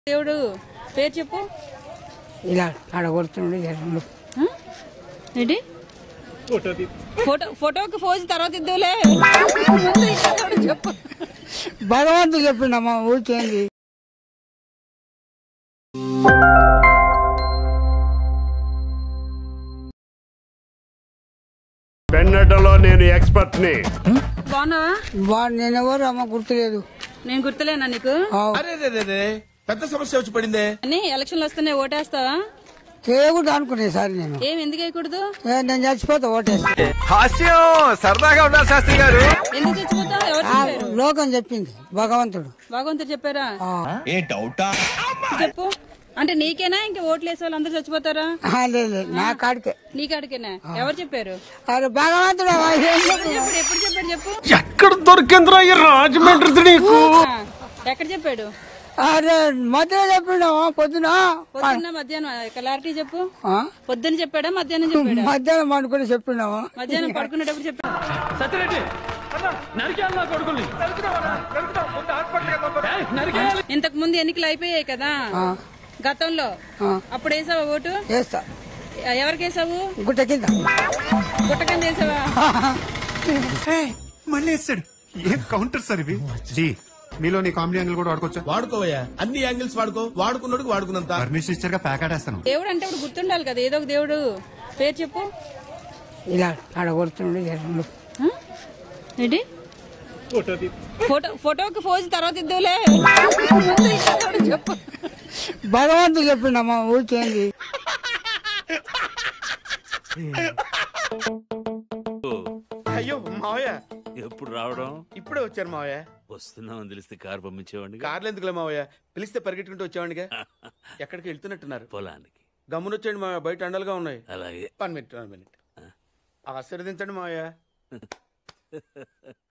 దేవుడు పేరు చెప్పు ఇలా ఆడ కొడుతుండే జనంలో ఆ? ఏంటి ఫోటో ఫోటోకి ఫోజ్ తర్వాత ఇద్దులే ముందు ఈ దేవుడు చెప్పు భగవంతుడు చెప్పిండమ్మా ఊరికేంది పెన్నటలో నేను ఎక్స్పర్ట్ ని బాగున్నావా బా నేనెవరు అమ్మ గుర్తులేదు నేను గుర్తులేనా నీకు ఆవ్. అరే రే రే, రే పెద్ద సమస్య వచ్చి పడిందే అని ఎలక్షన్లు వస్తున్నాయి ఓటేస్తావా చేయకూడదు అనుకునే సార్ నేను ఏం ఎందుకు వేయకూడదు ఏ, నేను చచ్చిపోతా ఓటేస్తా హాస్యం సరదాగా ఉండాలి శాస్త్రి గారు ఎందుకు చచ్చిపోతావు ఎవరు ఆ చెప్పారు లోకం చెప్పింది భగవంతుడు భగవంతుడు చెప్పారా ఆ. ఏ డౌటా చెప్పు అంటే నీకేనా ఇంకా ఓట్లు వేసే వాళ్ళు అందరూ చచ్చిపోతారా ఆ, లేదు లేదు నా కాడికే నీ కాడికేనా ఎవరు చెప్పారు అరే భగవంతుడు అవ్వ, ఏం చెప్పు? చెప్పాడు ఎప్పుడు చెప్పాడు చెప్పు ఎక్కడ దొరికిందిరా ఈ రాజమండ్రి నీకు ఆ, ఎక్కడ చెప్పాడు అరే మధ్యలో చెప్పిండమ్మా పొద్దున పొద్దున్న మధ్యాహ్నం క్లారిటీ చెప్పు ఆ? పొద్దున్న చెప్పాడా మధ్యాహ్నం చెప్పాడా మధ్యాహ్నం అనుకుని చెప్పిండమ్మా మధ్యాహ్నం పడుకునేటప్పుడు చెప్పాడు ఇంతకు ముందు ఎన్నికలు అయిపోయాయి కదా గతంలో అప్పుడు వేసావా ఓటు వేస్తా ఎవరికి వేసావు గుట్ట కింద గుట్టకం చేసావా మళ్ళీ వేస్తాడు ఏం కౌంటర్ సార్ ఇవి జీ మీలో నీ కామెడీ యాంగిల్ కూడా వాడుకోవచ్చా వాడుకోవయ్యా అన్ని యాంగిల్స్ వాడుకో వాడుకున్నోడికి వాడుకున్నంత పర్మిషన్ ఇచ్చారుగా ప్యాక్ ఆడేస్తాను దేవుడు అంటే ఇప్పుడు గుర్తుండాలి కదా ఏదో ఒక దేవుడు పేరు చెప్పు ఇలా ఆడ కొడుతుండే జనంలో ఆ? ఏంటి ఫోటో ఫోటోకి ఫోజ్ తర్వాత ఇద్దులే ముందు ఈ దేవుడు చెప్పు భగవంతుడు చెప్పిండమ్మా ఊరికేంది అయ్యో మావయ్య ఎప్పుడు రావడం ఇప్పుడే వచ్చారు మావయ్య వస్తున్నామని తెలిస్తే కారు పంపించేవాడిని కార్లు ఎందుకులే మావయ్య పిలిస్తే పరిగెట్టుకుంటూ వచ్చేవాడిగా ఎక్కడికి వెళ్తున్నట్టున్నారు పొలానికి గమ్మునొచ్చేయండి మావయ్య బయట అండలుగా ఉన్నాయి అలాగే వన్ మినిట్ వన్ మినిట్ ఆశీర్వదించండి మావయ్య